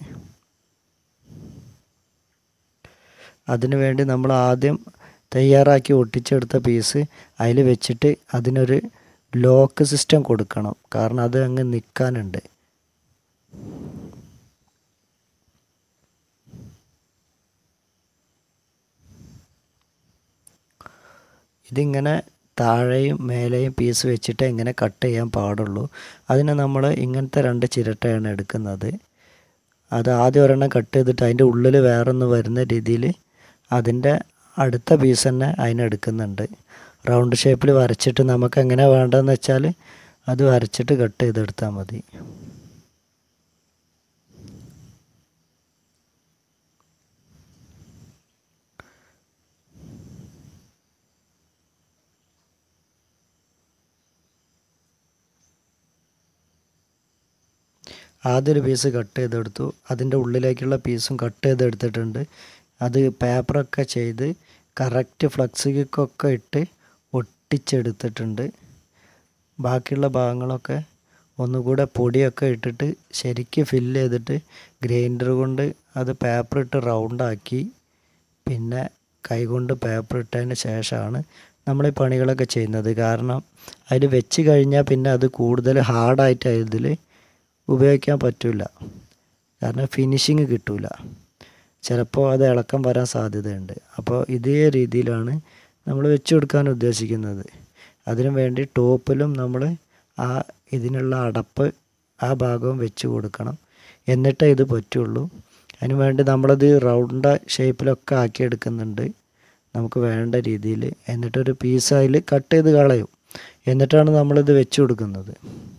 അതിനു വേണ്ടി നമ്മൾ ആദ്യം തയ്യാറാക്കി ഒട്ടിച്ചെടുത്ത പീസ് അതിൽ വെച്ചിട്ട് അതിനൊരു ലോക്ക് സിസ്റ്റം കൊടുക്കണം കാരണം അത് അങ്ങ് നിൽക്കാനുണ്ട് ഇതിങ്ങനെ താഴെയും മേലെയും പീസ് വെച്ചിട്ട് ഇങ്ങനെ കട്ട് ചെയ്യാൻ പാടുള്ളൂ അതിന് നമ്മൾ ഇങ്ങനത്തെ രണ്ട് ചിരട്ടയാണ് എടുക്കുന്നത് അത് ആദ്യം ഒരെണ്ണം കട്ട് ചെയ്തിട്ട് അതിൻ്റെ ഉള്ളിൽ വേറൊന്ന് വരുന്ന രീതിയിൽ അതിൻ്റെ അടുത്ത പീസ് തന്നെ അതിനെടുക്കുന്നുണ്ട് റൗണ്ട് ഷേപ്പിൽ വരച്ചിട്ട് നമുക്ക് എങ്ങനെ വേണ്ടതെന്ന് വെച്ചാൽ അത് വരച്ചിട്ട് കട്ട് ചെയ്തെടുത്താൽ മതി ആദ്യം ഒരു പീസ് കട്ട് ചെയ്തെടുത്തു അതിൻ്റെ ഉള്ളിലേക്കുള്ള പീസും കട്ട് ചെയ്തെടുത്തിട്ടുണ്ട് അത് പേപ്പറൊക്കെ ചെയ്ത് കറക്റ്റ് ഫ്ലക്സിക്കൊക്കെ ഇട്ട് ഒട്ടിച്ചെടുത്തിട്ടുണ്ട് ബാക്കിയുള്ള ഭാഗങ്ങളൊക്കെ ഒന്നുകൂടെ പൊടിയൊക്കെ ഇട്ടിട്ട് ശരിക്ക് ഫില്ല് ചെയ്തിട്ട് ഗ്രൈൻഡർ കൊണ്ട് അത് പേപ്പർ ഇട്ട് റൗണ്ടാക്കി പിന്നെ കൈകൊണ്ട് പേപ്പർ ഇട്ടതിന് ശേഷമാണ് നമ്മൾ ഈ പണികളൊക്കെ ചെയ്യുന്നത് കാരണം അതിൽ വെച്ച് കഴിഞ്ഞാൽ പിന്നെ അത് കൂടുതൽ ഹാർഡായിട്ട് ഇതിൽ ഉപയോഗിക്കാൻ പറ്റില്ല കാരണം ഫിനിഷിങ് കിട്ടില്ല ചിലപ്പോൾ അത് ഇളക്കം വരാൻ സാധ്യതയുണ്ട് അപ്പോൾ ഇതേ രീതിയിലാണ് നമ്മൾ വെച്ച് കൊടുക്കാൻ ഉദ്ദേശിക്കുന്നത് അതിനു വേണ്ടി ടോപ്പിലും നമ്മൾ ആ ഇതിനുള്ള അടപ്പ് ആ ഭാഗവും വെച്ച് കൊടുക്കണം എന്നിട്ടേ ഇത് പറ്റുള്ളൂ അതിന് വേണ്ടി നമ്മളത് റൗണ്ട് ഷേപ്പിലൊക്കെ ആക്കിയെടുക്കുന്നുണ്ട് നമുക്ക് വേണ്ട രീതിയിൽ എന്നിട്ടൊരു പീസ് അതിൽ കട്ട് ചെയ്ത് കളയും എന്നിട്ടാണ് നമ്മളിത് വെച്ച് കൊടുക്കുന്നത്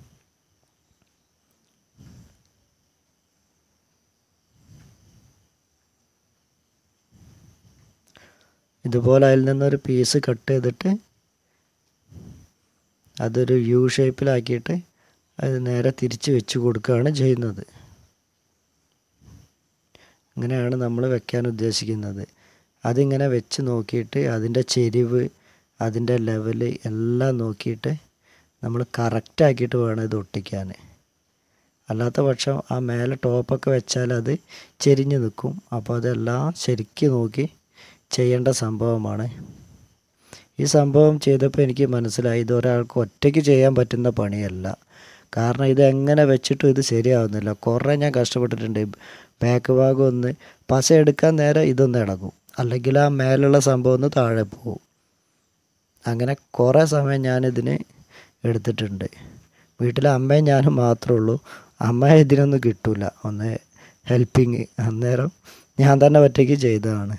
ഇതുപോലെ അതിൽ നിന്നൊരു പീസ് കട്ട് ചെയ്തിട്ട് അതൊരു യു ഷേപ്പിലാക്കിയിട്ട് അത് നേരെ തിരിച്ച് വെച്ച് കൊടുക്കുകയാണ് ചെയ്യുന്നത് അങ്ങനെയാണ് നമ്മൾ വെക്കാൻ ഉദ്ദേശിക്കുന്നത് അതിങ്ങനെ വെച്ച് നോക്കിയിട്ട് അതിൻ്റെ ചെരിവ് അതിൻ്റെ ലെവല് എല്ലാം നോക്കിയിട്ട് നമ്മൾ കറക്റ്റാക്കിയിട്ട് വേണം ഇത് ഒട്ടിക്കാൻ അല്ലാത്ത പക്ഷം ആ മേലെ ടോപ്പൊക്കെ വെച്ചാൽ അത് ചെരിഞ്ഞ് നിൽക്കും അപ്പോൾ അതെല്ലാം ശരിക്ക് നോക്കി ചെയ്യേണ്ട സംഭവമാണ് ഈ സംഭവം ചെയ്തപ്പോൾ എനിക്ക് മനസ്സിലായി ഇത് ഒരാൾക്ക് ഒറ്റയ്ക്ക് ചെയ്യാൻ പറ്റുന്ന പണിയല്ല കാരണം ഇത് എങ്ങനെ വെച്ചിട്ടും ഇത് ശരിയാവുന്നില്ല കുറേ ഞാൻ കഷ്ടപ്പെട്ടിട്ടുണ്ട് ബാക്ക് ഭാഗം ഒന്ന് പശ എടുക്കാൻ നേരെ ഇതൊന്ന് ഇളകും അല്ലെങ്കിൽ ആ മേലുള്ള സംഭവം ഒന്ന് താഴെ പോകും അങ്ങനെ കുറേ സമയം ഞാനിതിന് എടുത്തിട്ടുണ്ട് വീട്ടിലെ അമ്മയും ഞാനും മാത്രമേ ഉള്ളൂ അമ്മ ഇതിനൊന്നും കിട്ടില്ല ഒന്ന് ഹെൽപ്പിങ് അന്നേരം ഞാൻ തന്നെ ഒറ്റയ്ക്ക് ചെയ്തതാണ്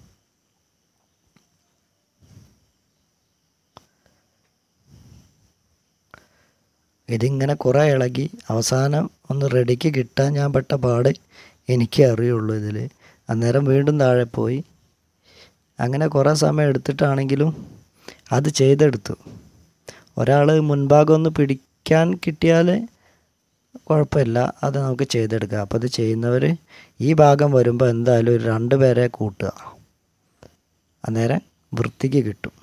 ഇതിങ്ങനെ കുറേ ഇളകി അവസാനം ഒന്ന് റെഡിക്ക് കിട്ടാൻ ഞാൻ പെട്ട പാട് എനിക്കേ അറിയുള്ളൂ ഇതിൽ അന്നേരം വീണ്ടും താഴെ പോയി അങ്ങനെ കുറേ സമയം എടുത്തിട്ടാണെങ്കിലും അത് ചെയ്തെടുത്തു ഒരാൾ മുൻഭാഗം ഒന്ന് പിടിക്കാൻ കിട്ടിയാൽ കുഴപ്പമില്ല അത് നമുക്ക് ചെയ്തെടുക്കാം അപ്പോൾ അത് ചെയ്യുന്നവർ ഈ ഭാഗം വരുമ്പോൾ എന്തായാലും ഒരു രണ്ട് പേരെ കൂട്ടുക അന്നേരം വൃത്തിക്ക് കിട്ടും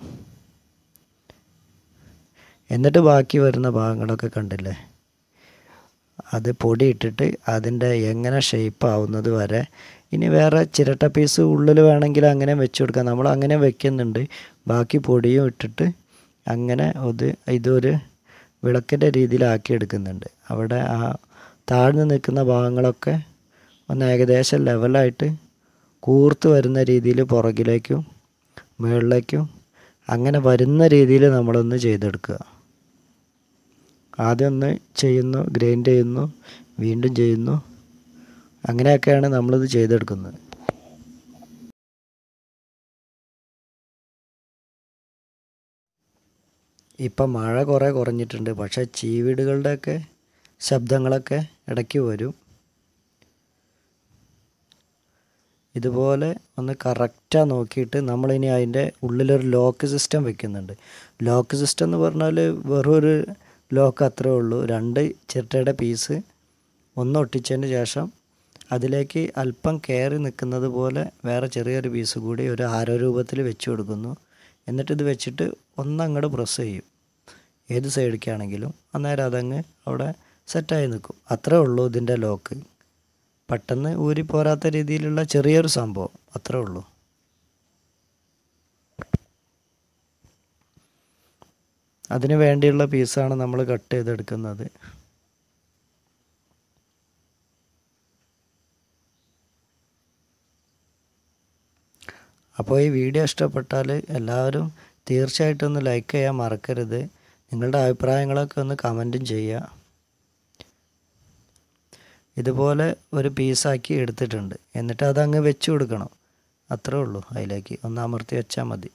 എന്നിട്ട് ബാക്കി വരുന്ന ഭാഗങ്ങളൊക്കെ കണ്ടില്ലേ അത് പൊടി ഇട്ടിട്ട് അതിൻ്റെ എങ്ങനെ ഷേപ്പ് ആവുന്നത് വരെ ഇനി വേറെ ചിരട്ട പീസ് ഉള്ളിൽ വേണമെങ്കിൽ അങ്ങനെ വെച്ച് കൊടുക്കാം നമ്മൾ അങ്ങനെ വെക്കുന്നുണ്ട് ബാക്കി പൊടിയും ഇട്ടിട്ട് അങ്ങനെ ഇത് ഇതൊരു വിളക്കിൻ്റെ രീതിയിലാക്കി എടുക്കുന്നുണ്ട് അവിടെ ആ താഴ്ന്നു നിൽക്കുന്ന ഭാഗങ്ങളൊക്കെ ഒന്ന് ഏകദേശം ലെവലായിട്ട് കൂർത്ത് വരുന്ന രീതിയിൽ പുറകിലേക്കും മുകളിലേക്കും അങ്ങനെ വരുന്ന രീതിയിൽ നമ്മളൊന്ന് ചെയ്തെടുക്കുക ആദ്യം ഒന്ന് ചെയ്യുന്നു ഗ്രൈൻഡ് ചെയ്യുന്നു വീണ്ടും ചെയ്യുന്നു അങ്ങനെയൊക്കെയാണ് നമ്മളിത് ചെയ്തെടുക്കുന്നത് ഇപ്പം മഴ കുറേ കുറഞ്ഞിട്ടുണ്ട് പക്ഷേ ചീവീടുകളുടെയൊക്കെ ശബ്ദങ്ങളൊക്കെ ഇടയ്ക്ക് വരും ഇതുപോലെ ഒന്ന് കറക്റ്റാக നോക്കിയിട്ട് നമ്മളിനി അതിൻ്റെ ഉള്ളിലൊരു ലോക്ക് സിസ്റ്റം വെക്കുന്നുണ്ട് ലോക്ക് സിസ്റ്റം എന്ന് പറഞ്ഞാൽ വെറും ഒരു ലോക്ക് അത്രേ ഉള്ളൂ രണ്ട് ചിരട്ടയുടെ പീസ് ഒന്ന് ഒട്ടിച്ചതിന് ശേഷം അതിലേക്ക് അല്പം കയറി നിൽക്കുന്നത് പോലെ വേറെ ചെറിയൊരു പീസ് കൂടി ഒരു ആരോ രൂപത്തിൽ വെച്ച് കൊടുക്കുന്നു എന്നിട്ട് ഇത് വെച്ചിട്ട് ഒന്നങ്ങോട്ട് പ്രസ് ചെയ്യും ഏത് സൈഡിലേക്കാണെങ്കിലും അന്നേരം അതങ്ങ് അവിടെ സെറ്റായി നിൽക്കും അത്രേ ഉള്ളൂ ഇതിൻ്റെ ലോക്ക് പെട്ടെന്ന് ഊരി പോരാത്ത രീതിയിലുള്ള ചെറിയൊരു സംഭവം അത്രേ ഉള്ളൂ അതിന് വേണ്ടിയുള്ള പീസാണ് നമ്മൾ കട്ട് ചെയ്തെടുക്കുന്നത് അപ്പോൾ ഈ വീഡിയോ ഇഷ്ടപ്പെട്ടാൽ എല്ലാവരും തീർച്ചയായിട്ടും ഒന്ന് ലൈക്ക് ചെയ്യാൻ മറക്കരുത് നിങ്ങളുടെ അഭിപ്രായങ്ങളൊക്കെ ഒന്ന് കമൻറ്റും ചെയ്യുക ഇതുപോലെ ഒരു പീസാക്കി എടുത്തിട്ടുണ്ട് എന്നിട്ട് അതങ്ങ് വെച്ച് കൊടുക്കണം അത്രേ ഉള്ളൂ അതിലേക്ക് ഒന്ന് അമർത്തി വെച്ചാൽ മതി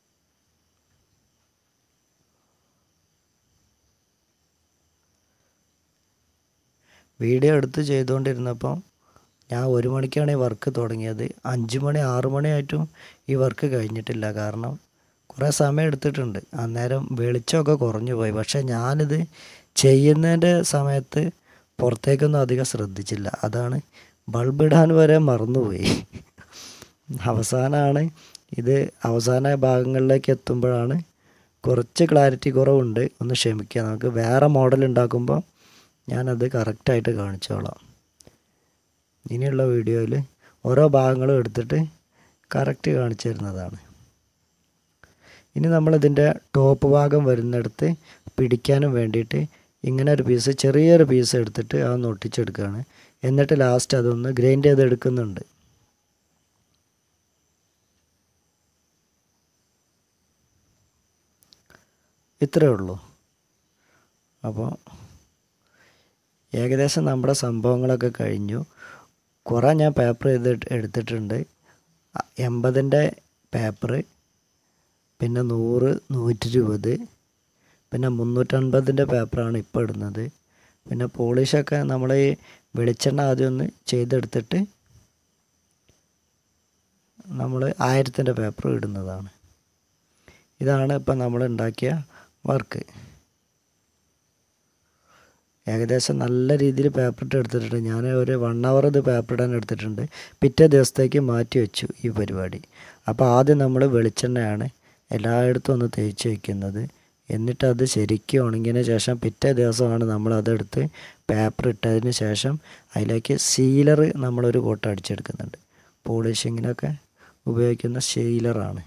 വീഡിയോ എടുത്ത് ചെയ്തുകൊണ്ടിരുന്നപ്പം ഞാൻ ഒരു മണിക്കാണ് ഈ വർക്ക് തുടങ്ങിയത് അഞ്ച് മണി ആറ് മണിയായിട്ടും ഈ വർക്ക് കഴിഞ്ഞിട്ടില്ല കാരണം കുറേ സമയം എടുത്തിട്ടുണ്ട് അന്നേരം വെളിച്ചമൊക്കെ കുറഞ്ഞു പോയി പക്ഷേ ഞാനിത് ചെയ്യുന്നതിൻ്റെ സമയത്ത് പുറത്തേക്കൊന്നും അധികം ശ്രദ്ധിച്ചില്ല അതാണ് ബൾബ് ഇടാൻ വരെ മറന്നുപോയി അവസാനമാണ് ഇത് അവസാന ഭാഗങ്ങളിലേക്ക് എത്തുമ്പോഴാണ് കുറച്ച് ക്ലാരിറ്റി കുറവുണ്ട് ഒന്ന് ക്ഷമിക്കുക നമുക്ക് വേറെ മോഡൽ ഉണ്ടാക്കുമ്പോൾ ഞാനത് കറക്റ്റായിട്ട് കാണിച്ചോളാം ഇനിയുള്ള വീഡിയോയിൽ ഓരോ ഭാഗങ്ങളും എടുത്തിട്ട് കറക്റ്റ് കാണിച്ചു തരുന്നതാണ് ഇനി നമ്മളിതിൻ്റെ ടോപ്പ് ഭാഗം വരുന്നിടത്ത് പിടിക്കാനും വേണ്ടിയിട്ട് ഇങ്ങനെ ഒരു പീസ് ചെറിയൊരു പീസ് എടുത്തിട്ട് അതൊന്ന് ഒട്ടിച്ചെടുക്കുകയാണ് എന്നിട്ട് ലാസ്റ്റ് അതൊന്ന് ഗ്രൈൻഡ് ചെയ്തെടുക്കുന്നുണ്ട് ഇത്രയേ ഉള്ളൂ അപ്പോൾ ഏകദേശം നമ്മുടെ സംഭവങ്ങളൊക്കെ കഴിഞ്ഞു കുറേ ഞാൻ പേപ്പർ ചെയ്ത് എടുത്തിട്ടുണ്ട് എൺപതിൻ്റെ പേപ്പർ പിന്നെ നൂറ് നൂറ്റി ഇരുപത് പിന്നെ മുന്നൂറ്റൻപതിൻ്റെ പേപ്പറാണ് ഇപ്പോൾ ഇടുന്നത് പിന്നെ പോളിഷൊക്കെ നമ്മൾ ഈ വെളിച്ചെണ്ണ ആദ്യം ഒന്ന് ചെയ്തെടുത്തിട്ട് നമ്മൾ ആയിരത്തിൻ്റെ പേപ്പർ ഇടുന്നതാണ് ഇതാണ് ഇപ്പം നമ്മൾ ഉണ്ടാക്കിയ വർക്ക് ഏകദേശം നല്ല രീതിയിൽ പേപ്പർ ഇട്ട് എടുത്തിട്ടുണ്ട് ഞാൻ ഒരു വൺ അവർ ഇത് പേപ്പർ ഇടാൻ എടുത്തിട്ടുണ്ട് പിറ്റേ ദിവസത്തേക്ക് മാറ്റി വെച്ചു ഈ പരിപാടി അപ്പോൾ ആദ്യം നമ്മൾ വെളിച്ചെണ്ണയാണ് എല്ലായിടത്തും ഒന്ന് തേച്ച് വയ്ക്കുന്നത് എന്നിട്ട് അത് ശരിക്കും ഉണങ്ങിയതിന് ശേഷം പിറ്റേ ദിവസമാണ് നമ്മൾ അതെടുത്ത് പേപ്പർ ഇട്ടതിന് ശേഷം അതിലേക്ക് സീലർ നമ്മളൊരു കോട്ട അടിച്ചെടുക്കുന്നുണ്ട് പോളിഷിങ്ങിനൊക്കെ ഉപയോഗിക്കുന്ന സീലറാണ്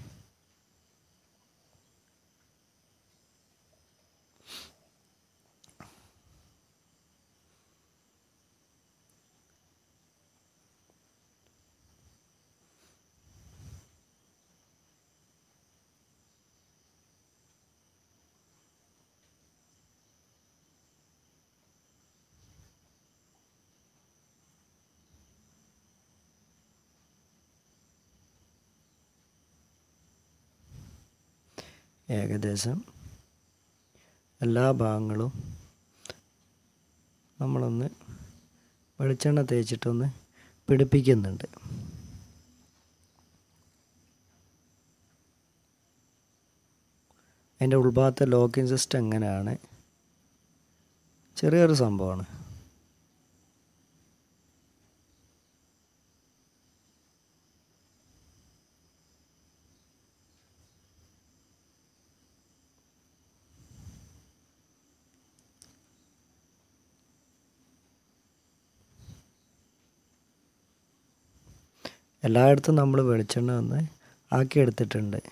ഏകദേശം എല്ലാ ഭാഗങ്ങളും നമ്മളൊന്ന് വെളിച്ചെണ്ണ തേച്ചിട്ടൊന്ന് പിടിപ്പിക്കുന്നുണ്ട് അതിൻ്റെ ഉൾഭാഗത്തെ ലോക്കിംഗ് സിസ്റ്റം എങ്ങനെയാണ് ചെറിയൊരു സംഭവമാണ് എല്ലായിടത്തും നമ്മൾ വെളിച്ചെണ്ണ ഒന്ന് ആക്കിയെടുത്തിട്ടുണ്ട്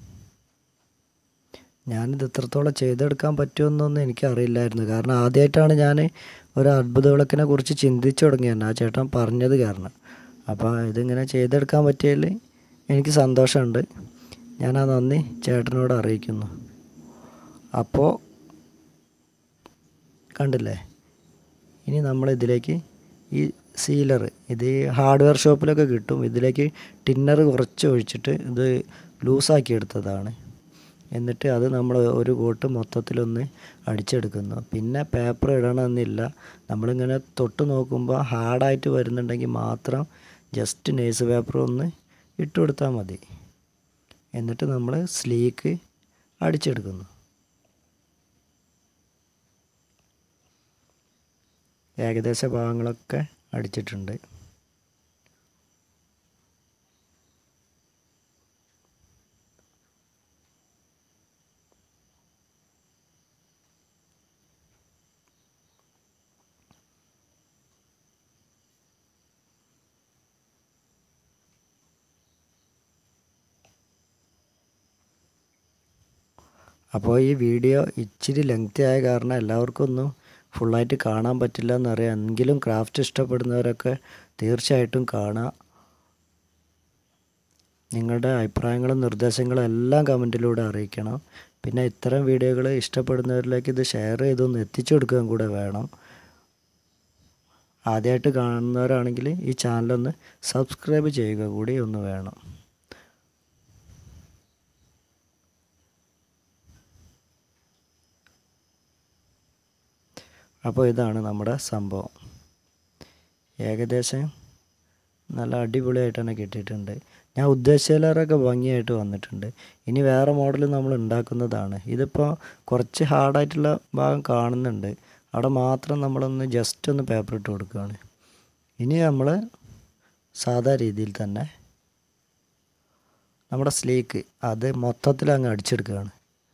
ഞാനിത് എത്രത്തോളം ചെയ്തെടുക്കാൻ പറ്റുമെന്നൊന്നും എനിക്കറിയില്ലായിരുന്നു കാരണം ആദ്യമായിട്ടാണ് ഞാൻ ഒരു അത്ഭുത വിളക്കിനെ കുറിച്ച് ചിന്തിച്ചു തുടങ്ങിയത് ആ ചേട്ടൻ പറഞ്ഞത് കാരണം അപ്പോൾ ഇതിങ്ങനെ ചെയ്തെടുക്കാൻ പറ്റിയതിൽ എനിക്ക് സന്തോഷമുണ്ട് ഞാൻ ആ നന്ദി ചേട്ടനോട് അറിയിക്കുന്നു അപ്പോൾ കണ്ടില്ലേ ഇനി നമ്മൾ ഇതിലേക്ക് ഈ സീലർ ഇത് ഹാർഡ്വെയർ ഷോപ്പിലൊക്കെ കിട്ടും ഇതിലേക്ക് ടിന്നർ കുറച്ച് ഒഴിച്ചിട്ട് ഇത് ലൂസാക്കി എടുത്തതാണ് എന്നിട്ട് അത് നമ്മൾ ഒരു കോട്ട് മൊത്തത്തിലൊന്ന് അടിച്ചെടുക്കുന്നു പിന്നെ പേപ്പർ ഇടണമെന്നില്ല നമ്മളിങ്ങനെ തൊട്ട് നോക്കുമ്പോൾ ഹാർഡായിട്ട് വരുന്നുണ്ടെങ്കിൽ മാത്രം ജസ്റ്റ് നേഴ്സ് പേപ്പർ ഒന്ന് ഇട്ട് കൊടുത്താൽ മതി എന്നിട്ട് നമ്മൾ സ്ലീക്ക് അടിച്ചെടുക്കുന്നു ഏകദേശ ഭാഗങ്ങളൊക്കെ അടിച്ചിട്ടുണ്ട് അപ്പോൾ ഈ വീഡിയോ ഇച്ചിരി ലെങ്തി ആയ കാരണം എല്ലാവർക്കും ഒന്നും ഫുള്ളായിട്ട് കാണാൻ പറ്റില്ല എന്നറിയാം എങ്കിലും ക്രാഫ്റ്റ് ഇഷ്ടപ്പെടുന്നവരൊക്കെ തീർച്ചയായിട്ടും കാണുക നിങ്ങളുടെ അഭിപ്രായങ്ങളും നിർദ്ദേശങ്ങളും എല്ലാം കമൻറ്റിലൂടെ അറിയിക്കണം പിന്നെ ഇത്തരം വീഡിയോകൾ ഇഷ്ടപ്പെടുന്നവരിലേക്ക് ഇത് ഷെയർ ചെയ്തൊന്ന് എത്തിച്ചു കൊടുക്കുകയും കൂടെ വേണം ആദ്യമായിട്ട് കാണുന്നവരാണെങ്കിൽ ഈ ചാനലൊന്ന് സബ്സ്ക്രൈബ് ചെയ്യുക കൂടി ഒന്ന് വേണം അപ്പോൾ ഇതാണ് നമ്മുടെ സംഭവം ഏകദേശം നല്ല അടിപൊളിയായിട്ട് തന്നെ കിട്ടിയിട്ടുണ്ട് ഞാൻ ഉദ്ദേശിച്ചതിലേറെയൊക്കെ ഭംഗിയായിട്ട് വന്നിട്ടുണ്ട് ഇനി വേറെ മോഡൽ നമ്മൾ ഉണ്ടാക്കുന്നതാണ് ഇതിപ്പോൾ കുറച്ച് ഹാർഡായിട്ടുള്ള ഭാഗം കാണുന്നുണ്ട് അവിടെ മാത്രം നമ്മളൊന്ന് ജസ്റ്റ് ഒന്ന് പേപ്പർ ഇട്ട് കൊടുക്കുകയാണ് ഇനി നമ്മൾ സാധാ രീതിയിൽ തന്നെ നമ്മുടെ സ്ലീക്ക് അത് മൊത്തത്തിൽ അങ്ങ് അടിച്ചെടുക്കുകയാണ്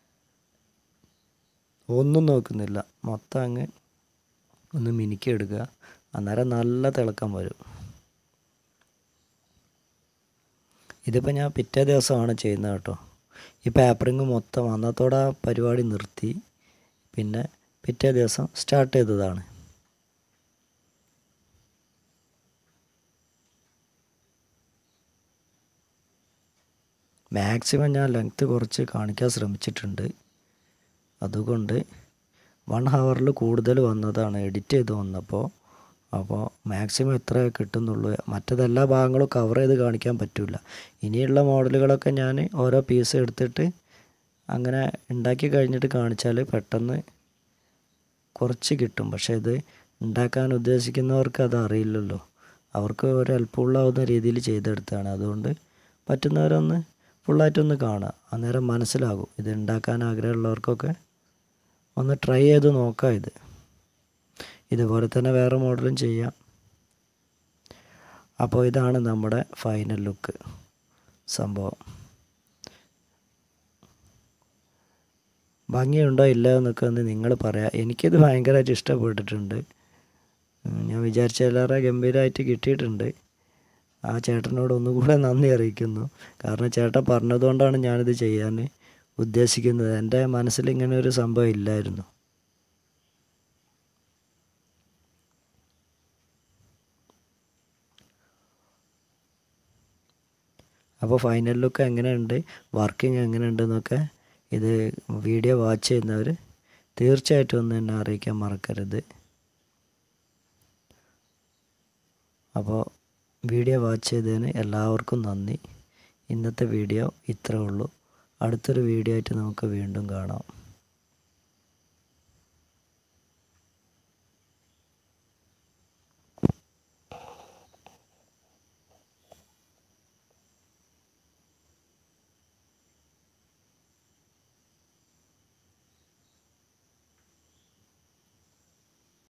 ഒന്നും നോക്കുന്നില്ല മൊത്തം അങ്ങ് ഒന്ന് മിനുക്കി എടുക്കുക അന്നേരം നല്ല തിളക്കം വരും ഇതിപ്പോൾ ഞാൻ പിറ്റേ ദിവസമാണ് ചെയ്യുന്നത് കേട്ടോ ഈ പേപ്പറിങ് മൊത്തം അന്നത്തോടെ ആ പരിപാടി നിർത്തി പിന്നെ പിറ്റേ ദിവസം സ്റ്റാർട്ട് ചെയ്തതാണ് മാക്സിമം ഞാൻ ലെങ്ത്ത് കുറച്ച് കാണിക്കാൻ ശ്രമിച്ചിട്ടുണ്ട് അതുകൊണ്ട് വൺ ഹവറിൽ കൂടുതൽ വന്നതാണ് എഡിറ്റ് ചെയ്ത് വന്നപ്പോൾ അപ്പോൾ മാക്സിമം എത്ര കിട്ടുന്നുള്ളൂ മറ്റതെല്ലാ ഭാഗങ്ങളും കവർ ചെയ്ത് കാണിക്കാൻ പറ്റില്ല ഇനിയുള്ള മോഡലുകളൊക്കെ ഞാൻ ഓരോ പീസ് എടുത്തിട്ട് അങ്ങനെ ഉണ്ടാക്കി കഴിഞ്ഞിട്ട് കാണിച്ചാൽ പെട്ടെന്ന് കുറച്ച് കിട്ടും പക്ഷേ ഇത് ഉണ്ടാക്കാൻ ഉദ്ദേശിക്കുന്നവർക്ക് അത് അറിയില്ലല്ലോ അവർക്ക് ഒരു ഹെൽപ്ഫുള്ളാവുന്ന രീതിയിൽ ചെയ്തെടുത്താണ് അതുകൊണ്ട് പറ്റുന്നവരൊന്ന് ഫുള്ളായിട്ടൊന്ന് കാണുക അന്നേരം മനസ്സിലാകും ഇത് ഉണ്ടാക്കാൻ ആഗ്രഹമുള്ളവർക്കൊക്കെ ഒന്ന് ട്രൈ ചെയ്ത് നോക്കാം ഇത് ഇതുപോലെ തന്നെ വേറെ മോഡലും ചെയ്യാം അപ്പോൾ ഇതാണ് നമ്മുടെ ഫൈനൽ ലുക്ക് സംഭവം ഭംഗിയുണ്ടോ ഇല്ല എന്നൊക്കെ ഒന്ന് നിങ്ങൾ പറയാം എനിക്കിത് ഭയങ്കരമായിട്ട് ഇഷ്ടപ്പെട്ടിട്ടുണ്ട് ഞാൻ വിചാരിച്ചതിലേറെ ഗംഭീരമായിട്ട് കിട്ടിയിട്ടുണ്ട് ആ ചേട്ടനോട് ഒന്നുകൂടെ നന്ദി അറിയിക്കുന്നു കാരണം ചേട്ടൻ പറഞ്ഞതുകൊണ്ടാണ് ഞാനിത് ചെയ്യാൻ ഉദ്ദേശിക്കുന്നത് എൻ്റെ മനസ്സിൽ ഇങ്ങനെ ഒരു സംഭവം ഇല്ലായിരുന്നു അപ്പോൾ ഫൈനൽ ലുക്ക് എങ്ങനെയുണ്ട് വർക്കിംഗ് എങ്ങനെയുണ്ടെന്നൊക്കെ ഇത് വീഡിയോ വാച്ച് ചെയ്യുന്നവർ തീർച്ചയായിട്ടും ഒന്ന് എന്നെ അറിയിക്കാൻ മറക്കരുത് അപ്പോൾ വീഡിയോ വാച്ച് ചെയ്തതിന് എല്ലാവർക്കും നന്ദി ഇന്നത്തെ വീഡിയോ ഇത്രേ ഉള്ളൂ അടുത്തൊരു വീഡിയോ ആയിട്ട് നമുക്ക് വീണ്ടും കാണാം